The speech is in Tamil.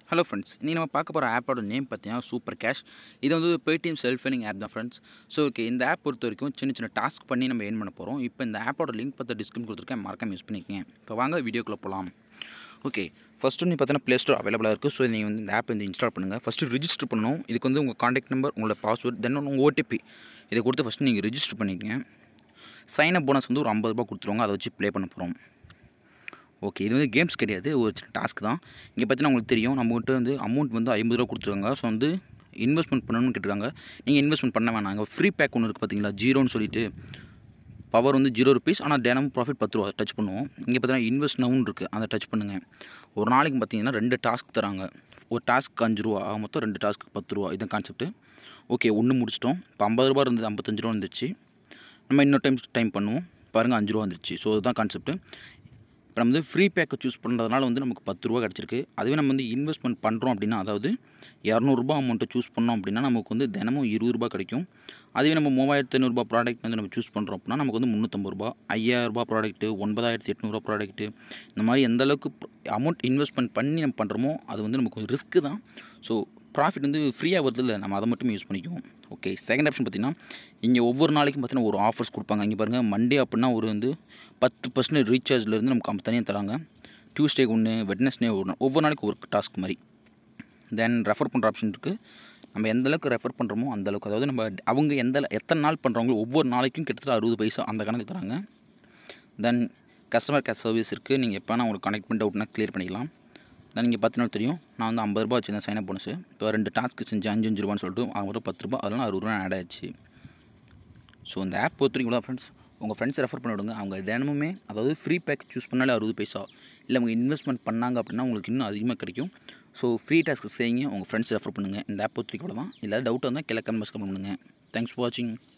ஹலோ ஃப்ரெண்ட்ஸ் நீ நம்ம பார்க்க போகிற ஆப்போட நேம் பார்த்தீங்கன்னா சூப்பர் கேஷ் இது வந்து பேடிஎம் செல்ஃப் ஏர்னிங் ஆப் தான் ஃப்ரெண்ட்ஸ் ஸோ ஓகே இந்த ஆப் பொறுத்த வரைக்கும் சின்ன சின்ன டாஸ்க் பண்ணி நம்ம ஏர்ன் பண்ண போகிறோம் இப்போ இந்த ஆப்போட லிங்க் பார்த்து டிஸ்கிரிப்ஷன் கொடுத்துருக்கேன் மறக்காம யூஸ் பண்ணிக்கங்க இப்போ வாங்க வீடியோக்குள்ளே போகலாம் ஓகே ஃபஸ்ட்டு நீ பார்த்தீங்கன்னா ப்ளே ஸ்டோர் அவைலபிளாக இருக்குது ஸோ நீங்கள் வந்து இந்த ஆப் வந்து இன்ஸ்டால் பண்ணுங்கள் ஃபஸ்ட்டு ரிஜிஸ்டர் பண்ணணும் இதுக்கு வந்து உங்கள் காண்டாக்ட் நம்பர் உங்களோட பாஸ்வேர்ட் தென் உங்கள் ஓடிபி இதை கொடுத்து ஃபஸ்ட்டு நீங்கள் ரிஜிஸ்டர் பண்ணிக்கங்க சைன் அப் போனஸ் வந்து ஒரு ஐம்பது ரூபாய் கொடுத்துருவாங்க அதை வச்சு ப்ளே பண்ண போகிறோம் ஓகே இது வந்து கேம்ஸ் கிடையாது ஒரு சின்ன டாஸ்க் தான் இங்கே பார்த்தீங்கன்னா உங்களுக்கு தெரியும் நம்மகிட்ட வந்து அமௌண்ட் வந்து ஐம்பது ரூபா கொடுத்துருக்காங்க ஸோ வந்து இன்வெஸ்ட்மெண்ட் பண்ணணும்னு கேட்டிருக்காங்க நீங்கள் இன்வெஸ்ட்மெண்ட் பண்ண வேணாம் அங்கே ஃப்ரீ பேக் ஒன்று இருக்குது பார்த்தீங்களா ஜீரோன்னு சொல்லிட்டு பவர் வந்து ஜீரோ ருபீஸ் ஆனால் தினமும் ப்ராஃபிட் பத்து ரூபா டச் பண்ணுவோம் இங்கே பார்த்தீங்கன்னா இன்வெஸ்ட் நவுன் இருக்குது அதை டச் பண்ணுங்கள் ஒரு நாளைக்கு பார்த்தீங்கன்னா ரெண்டு டாஸ்க் தராங்க ஒரு டாஸ்க்கு அஞ்சு ரூபா ஆக மொத்தம் ரெண்டு டாஸ்க்கு பத்து ரூபா இதுதான் கான்செப்ட்டு ஓகே ஒன்று முடிச்சிட்டோம் இப்போ ஐம்பது ரூபா இருந்தது ஐம்பத்தஞ்சு ரூபா வந்துருச்சு நம்ம இன்னொரு டைம் டைம் பண்ணுவோம் பாருங்கள் அஞ்சு ரூபா வந்துருச்சு ஸோ இதுதான் கான்செப்ட்டு இப்போ நம்ம வந்து ஃப்ரீ பேக்கை சூஸ் பண்ணுறதுனால வந்து நமக்கு பத்து ரூபா கிடச்சிருக்கு அதுவே நம்ம வந்து இன்வெஸ்ட்மெண்ட் பண்ணுறோம் அப்படின்னா அதாவது இரநூறுபா அமௌண்ட்டை சூஸ் பண்ணோம் அப்படின்னா நமக்கு வந்து தினமும் இருபது ரூபா கிடைக்கும் அதுவே நம்ம மூவாயிரத்து ஐநூறுரூபா ப்ராடக்ட் வந்து நம்ம சூஸ் பண்ணுறோம் அப்படின்னா நமக்கு வந்து முந்நூற்றம்பது ரூபா ஐயாயிரரூபா ப்ராடக்ட்டு ஒன்பதாயிரத்தி எட்நூறுபா ப்ராடக்ட்டு இந்த மாதிரி எந்த அளவுக்கு அமௌண்ட் இன்வெஸ்ட்மெண்ட் பண்ணி நம்ம பண்ணுறோமோ அது வந்து நமக்கு ரிஸ்க்கு தான் ஸோ ப்ராஃபிட் வந்து ஃப்ரீயாக வருது இல்லை நம்ம அதை மட்டும் யூஸ் பண்ணிக்குவோம் ஓகே செகண்ட் ஆப்ஷன் பார்த்திங்கன்னா இங்கே ஒவ்வொரு நாளைக்கும் பார்த்தீங்கன்னா ஒரு ஆஃபர்ஸ் கொடுப்பாங்க இங்கே பாருங்கள் மண்டே அப்படின்னா ஒரு வந்து பத்து பர்சன்ட் ரீசார்ஜ்லேருந்து நமக்கு தனியாக தராங்க டியூஸ்டே ஒன்று வெட்னஸ்டே ஒன்று ஒவ்வொரு நாளைக்கு ஒரு டாஸ்க் மாதிரி தென் ரெஃபர் பண்ணுற ஆப்ஷன் இருக்குது நம்ம எந்த அளவுக்கு ரெஃபர் பண்ணுறோமோ அந்த அளவுக்கு அதாவது நம்ம அவங்க எந்த எத்தனை நாள் பண்ணுறவங்களோ ஒவ்வொரு நாளைக்கும் கிட்டத்தட்ட அறுபது பைசா அந்த கணக்கு தராங்க தென் கஸ்டமர் கேர் சர்வீஸ் இருக்குது நீங்கள் எப்போ நான் உங்களுக்கு கனெக்ட் பண்ணி டவுட்னா க்ளியர் பண்ணிக்கலாம் தென் நீங்கள் பார்த்தீங்கன்னா தெரியும் நான் வந்து ஐம்பது ரூபா வச்சுருந்தேன் சைன் அப் போனஸ் இப்போ ரெண்டு டாஸ்க்கு செஞ்சு அஞ்சு அஞ்சு ரூபான்னு சொல்லிட்டு அவங்க பத்து ரூபா அதெல்லாம் அறுபது ரூபா ஆட் ஆச்சு ஸோ இந்த ஆப் பொறுத்த வரைக்கும் ஃப்ரெண்ட்ஸ் உங்கள் ஃப்ரெண்ட்ஸ் ரெஃபர் பண்ணி விடுங்க அவங்க தினமுமே அதாவது ஃப்ரீ பேக் சூஸ் பண்ணாலே அறுபது பைசா இல்லை அவங்க இன்வெஸ்ட்மெண்ட் பண்ணாங்க அப்படின்னா உங்களுக்கு இன்னும் அதிகமாக கிடைக்கும் ஸோ ஃப்ரீ டாஸ்க்கு செய்யுங்க உங்கள் ஃப்ரெண்ட்ஸ் ரெஃபர் பண்ணுங்கள் இந்த ஆப் பொறுத்த வரைக்கும் தான் இல்லை டவுட் வந்தால் கிழக்கு கமெண்ட்ஸ் கமெண்ட் பண்ணுங்கள் தேங்க்ஸ் ஃபார் வாட்சிங்